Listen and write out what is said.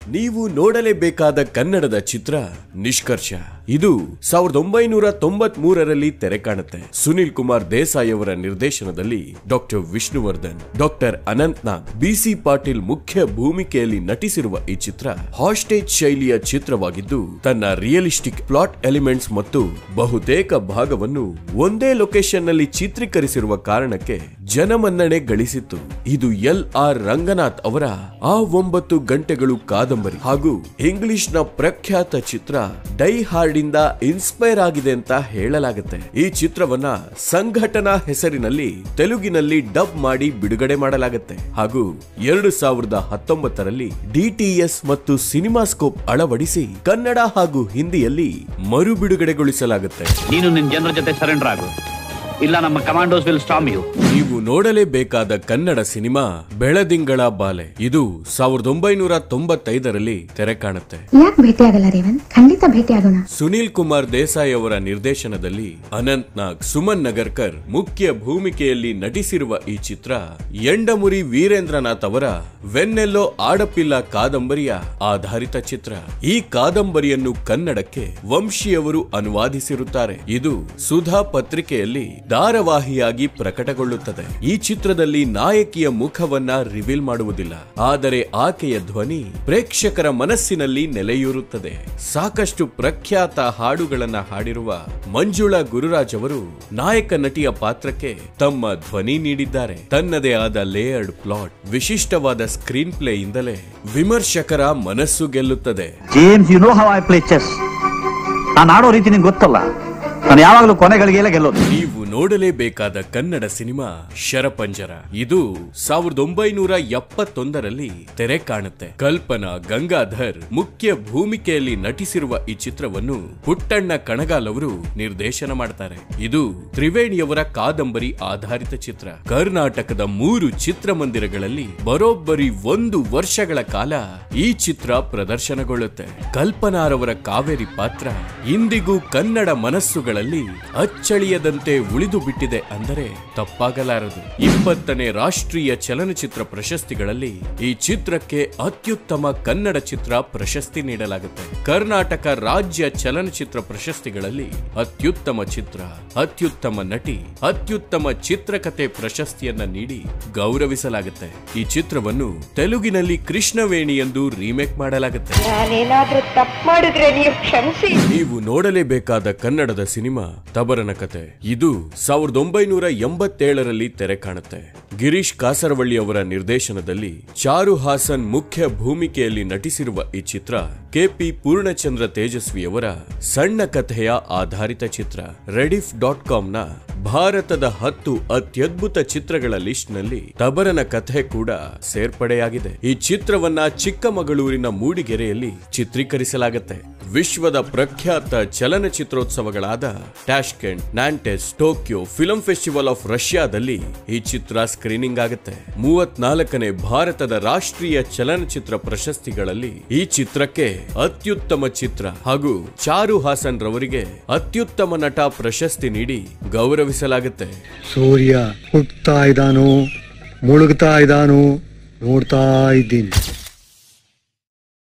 ನೀವು ನೋಡಲೇಬೇಕಾದ ಕನ್ನಡದ ಚಿತ್ರ ನಿಷ್ಕರ್ಷ ಇದು ಸಾವಿರದ ಒಂಬೈನೂರ ತೊಂಬತ್ ಮೂರರಲ್ಲಿ ತೆರೆ ಕಾಣುತ್ತೆ ಸುನಿಲ್ ಕುಮಾರ್ ದೇಸಾಯಿ ಅವರ ನಿರ್ದೇಶನದಲ್ಲಿ doctor Vishnuvardhan doctor Anant Nag B C Patil ಮುಖ್ಯ ಭೂಮಿಕೆಯಲ್ಲಿ ನಟಿಸಿರುವ ಈ ಚಿತ್ರ ಹಾಸ್ಟೇಜ್ ಶೈಲಿಯ ಚಿತ್ರವಾಗಿದ್ದು ತನ್ನ ರಿಯಲಿಸ್ಟಿಕ್ ಪ್ಲಾಟ್ ಎಲಿಮೆಂಟ್ಸ್ ಮತ್ತು ಬಹುತೇಕ ಭಾಗವನ್ನು ಒಂದೇ ಲೊಕೇಶನ್ ನಲ್ಲಿ ಚಿತ್ರೀಕರಿಸಿರುವ ಕಾರಣಕ್ಕೆ ಜನಮನ್ನಣೆ ಗಳಿಸಿತ್ತು ಇದು ಎಲ್ ಆರ್ ರಂಗನಾಥ್ ಅವರ ಆ ಒಂಬತ್ತು ಗಂಟೆಗಳು ಕಾದಂಬರಿ ಹಾಗೂ ಇಂಗ್ಲಿಷ್ ನ ಪ್ರಖ್ಯಾತ ಚಿತ್ರ ಡೈ ಹಾರ್ಡ್ ಇಂದ ಇನ್ಸ್ಪೈರ್ ಆಗಿದೆ ಅಂತ ಹೇಳಲಾಗುತ್ತೆ ಈ ಚಿತ್ರವನ್ನ ಸಂಘಟನಾ ಹೆಸರಿನಲ್ಲಿ ತೆಲುಗಿನಲ್ಲಿ ಡಬ್ ಮಾಡಿ ಬಿಡುಗಡೆ ಮಾಡಲಾಗುತ್ತೆ ಹಾಗೂ ಎರಡು ಸಾವಿರದ ಹತ್ತೊಂಬತ್ತರಲ್ಲಿ ಡಿಟಿಎಸ್ ಮತ್ತು ಸಿನಿಮಾಸ್ಕೋಪ್ ಅಳವಡಿಸಿ ಕನ್ನಡ ಹಾಗೂ ಹಿಂದಿಯಲ್ಲಿ ಮರು ಬಿಡುಗಡೆಗೊಳಿಸಲಾಗುತ್ತೆ ನೀನು ನಿನ್ ಜನರ ಜೊತೆ ಸರೆಂಡರ್ ಆಗು ಇಲ್ಲ ನಮ್ಮ ಕಮಾಂಡೋಸ್ ವಿಲ್ ಸ್ಟಾಮ್ ಯು ನೀವು ನೋಡಲೇಬೇಕಾದ ಕನ್ನಡ ಸಿನಿಮಾ ಬೆಳದಿಂಗಳ ಬಾಲೆ ಇದು ಸಾವಿರದ ಒಂಬೈನೂರ ತೊಂಬತ್ತೈದರಲ್ಲಿ ತೆರೆ ಕಾಣುತ್ತೆ ಯಾಕೆ ಭೇಟಿಯಾಗಲ್ಲ ರೇವಂತ್ ಖಂಡಿತ ಭೇಟಿಯಾಗೋಣ ಸುನೀಲ್ ಕುಮಾರ್ ದೇಸಾಯಿ ಅವರ ನಿರ್ದೇಶನದಲ್ಲಿ ಅನಂತ್ ನಾಗ್ ಸುಮನ್ ನಗರ್ಕರ್ ಮುಖ್ಯ ಭೂಮಿಕೆಯಲ್ಲಿ ನಟಿಸಿರುವ ಈ ಚಿತ್ರ ಎಂಡಮುರಿ ವೀರೇಂದ್ರನಾಥ್ ಅವರ ವೆನ್ನೆಲ್ಲೋ ಆಡಪಿಲ್ಲ ಕಾದಂಬರಿಯ ಆಧಾರಿತ ಚಿತ್ರ ಈ ಕಾದಂಬರಿಯನ್ನು ಕನ್ನಡಕ್ಕೆ ವಂಶಿಯವರು ಅನುವಾದಿಸಿರುತ್ತಾರೆ ಇದು ಸುಧಾ ಪತ್ರಿಕೆಯಲ್ಲಿ ಧಾರಾವಾಹಿಯಾಗಿ ಪ್ರಕಟಗೊಳ್ಳುತ್ತದೆ ಈ ಚಿತ್ರದಲ್ಲಿ ನಾಯಕಿಯ ಮುಖವನ್ನ ರಿವೀಲ್ ಮಾಡುವುದಿಲ್ಲ ಆದರೆ ಆಕೆಯ ಧ್ವನಿ ಪ್ರೇಕ್ಷಕರ ಮನಸ್ಸಿನಲ್ಲಿ ನೆಲೆಯೂರುತ್ತದೆ ಸಾಕಷ್ಟು ಪ್ರಖ್ಯಾತ ಹಾಡುಗಳನ್ನ ಹಾಡಿರುವ ಮಂಜುಳಾ ಗುರುರಾಜ್ ಅವರು ನಾಯಕ ನಟಿಯ ಪಾತ್ರಕ್ಕೆ ತಮ್ಮ ಧ್ವನಿ ನೀಡಿದ್ದಾರೆ ತನ್ನದೇ ಆದ ಲೇಯರ್ಡ್ ಪ್ಲಾಟ್ ವಿಶಿಷ್ಟವಾದ ಸ್ಕ್ರೀನ್ ಪ್ಲೇ ಇಂದಲೇ ವಿಮರ್ಶಕರ ಮನಸ್ಸು ಗೆಲ್ಲುತ್ತದೆ James you know how I play chess ನಾನು ಆಡೋ ರೀತಿ ನಿಂಗೆ ಗೊತ್ತಲ್ಲ ನಾನು ಯಾವಾಗಲೂ ಕೊನೆಗಳಿಗೆಲ್ಲ ಗೆಲ್ಲೋದು ನೀವು ನೋಡಲೇಬೇಕಾದ ಕನ್ನಡ ಸಿನಿಮಾ ಶರಪಂಜರ ಇದು ಸಾವಿರದ ಒಂಬೈನೂರ ಎಪ್ಪತ್ತೊಂದರಲ್ಲಿ ತೆರೆ ಕಾಣುತ್ತೆ ಕಲ್ಪನಾ ಗಂಗಾಧರ್ ಮುಖ್ಯ ಭೂಮಿಕೆಯಲ್ಲಿ ನಟಿಸಿರುವ ಈ ಚಿತ್ರವನ್ನು ಪುಟ್ಟಣ್ಣ ಕಣಗಾಲ್ ಅವರು ನಿರ್ದೇಶನ ಮಾಡ್ತಾರೆ ಇದು ತ್ರಿವೇಣಿಯವರ ಕಾದಂಬರಿ ಆಧಾರಿತ ಚಿತ್ರ ಕರ್ನಾಟಕದ ಮೂರು ಚಿತ್ರಮಂದಿರಗಳಲ್ಲಿ ಬರೋಬ್ಬರಿ ಒಂದು ವರ್ಷಗಳ ಕಾಲ ಈ ಚಿತ್ರ ಪ್ರದರ್ಶನಗೊಳ್ಳುತ್ತೆ ಕಲ್ಪನಾರವರ ಕಾವೇರಿ ಪಾತ್ರ ಇಂದಿಗೂ ಕನ್ನಡ ಮನಸ್ಸುಗಳಲ್ಲಿ ಅಚ್ಚಳಿಯದಂತೆ ಉಳಿದು ಬಿಟ್ಟಿದೆ ಅಂದರೆ ತಪ್ಪಾಗಲಾರದು ಇಪ್ಪತ್ತನೇ ರಾಷ್ಟ್ರೀಯ ಚಲನಚಿತ್ರ ಪ್ರಶಸ್ತಿಗಳಲ್ಲಿ ಈ ಚಿತ್ರಕ್ಕೆ ಅತ್ಯುತ್ತಮ ಕನ್ನಡ ಚಿತ್ರ ಪ್ರಶಸ್ತಿ ನೀಡಲಾಗುತ್ತೆ ಕರ್ನಾಟಕ ರಾಜ್ಯ ಚಲನಚಿತ್ರ ಪ್ರಶಸ್ತಿಗಳಲ್ಲಿ ಅತ್ಯುತ್ತಮ ಚಿತ್ರ ಅತ್ಯುತ್ತಮ ನಟಿ ಅತ್ಯುತ್ತಮ ಚಿತ್ರಕಥೆ ಪ್ರಶಸ್ತಿಯನ್ನ ನೀಡಿ ಗೌರವಿಸಲಾಗುತ್ತೆ ಈ ಚಿತ್ರವನ್ನು ತೆಲುಗಿನಲ್ಲಿ ಕೃಷ್ಣವೇಣಿ ಎಂದು ರೀಮೇಕ್ ಮಾಡಲಾಗುತ್ತೆ ನಾನೇನಾದ್ರೂ ತಪ್ಪು ಮಾಡಿದ್ರೆ ನೀವು ಕ್ಷಮಿಸಿ ನೀವು ನೋಡಲೇಬೇಕಾದ ಕನ್ನಡದ ಸಿನಿಮಾ ತಬರನ ಕತೆ ಇದು ಸಾವಿರದ ಒಂಬೈನೂರ ಎಂಬತ್ತೇಳರಲ್ಲಿ ತೆರೆ ಕಾಣುತ್ತೆ ಗಿರೀಶ್ ಕಾಸರವಳ್ಳಿ ಅವರ ನಿರ್ದೇಶನದಲ್ಲಿ ಚಾರು ಹಾಸನ್ ಮುಖ್ಯ ಭೂಮಿಕೆಯಲ್ಲಿ ನಟಿಸಿರುವ ಈ ಚಿತ್ರ ಕೆಪಿ ಪೂರ್ಣಚಂದ್ರ ತೇಜಸ್ವಿಯವರ ಸಣ್ಣ ಕಥೆಯ ಆಧಾರಿತ ಚಿತ್ರ ರೆಡಿಫ್ ಡಾಟ್ ಕಾಮ್ನ ಭಾರತದ ಹತ್ತು ಅತ್ಯದ್ಭುತ ಚಿತ್ರಗಳ ಲಿಸ್ಟ್ ನಲ್ಲಿ ತಬರನ ಕಥೆ ಕೂಡ ಸೇರ್ಪಡೆಯಾಗಿದೆ ಈ ಚಿತ್ರವನ್ನ ಚಿಕ್ಕಮಗಳೂರಿನ ಮೂಡಿಗೆರೆಯಲ್ಲಿ ಚಿತ್ರೀಕರಿಸಲಾಗುತ್ತೆ ವಿಶ್ವದ ಪ್ರಖ್ಯಾತ ಚಲನಚಿತ್ರೋತ್ಸವಗಳಾದ Tashkent Nantes Tokyo film festival of ರಷ್ಯಾದಲ್ಲಿ ಈ ಚಿತ್ರ ಸ್ಕ್ರೀನಿಂಗ್ ಆಗುತ್ತೆ ಮೂವತ್ನಾಲ್ಕನೇ ಭಾರತದ ರಾಷ್ಟ್ರೀಯ ಚಲನಚಿತ್ರ ಪ್ರಶಸ್ತಿಗಳಲ್ಲಿ ಈ ಚಿತ್ರಕ್ಕೆ ಅತ್ಯುತ್ತಮ ಚಿತ್ರ ಹಾಗೂ ಚಾರು ಹಾಸನ್ ರವರಿಗೆ ಅತ್ಯುತ್ತಮ ನಟ ಪ್ರಶಸ್ತಿ ನೀಡಿ ಗೌರವಿಸಲಾಗುತ್ತೆ ಸೂರ್ಯ ಹುಟ್ತಾ ಇದ್ದಾನೋ ಮುಳುಗ್ತಾ ಇದ್ದಾನೋ ನೋಡ್ತಾ ಇದ್ದೀನಿ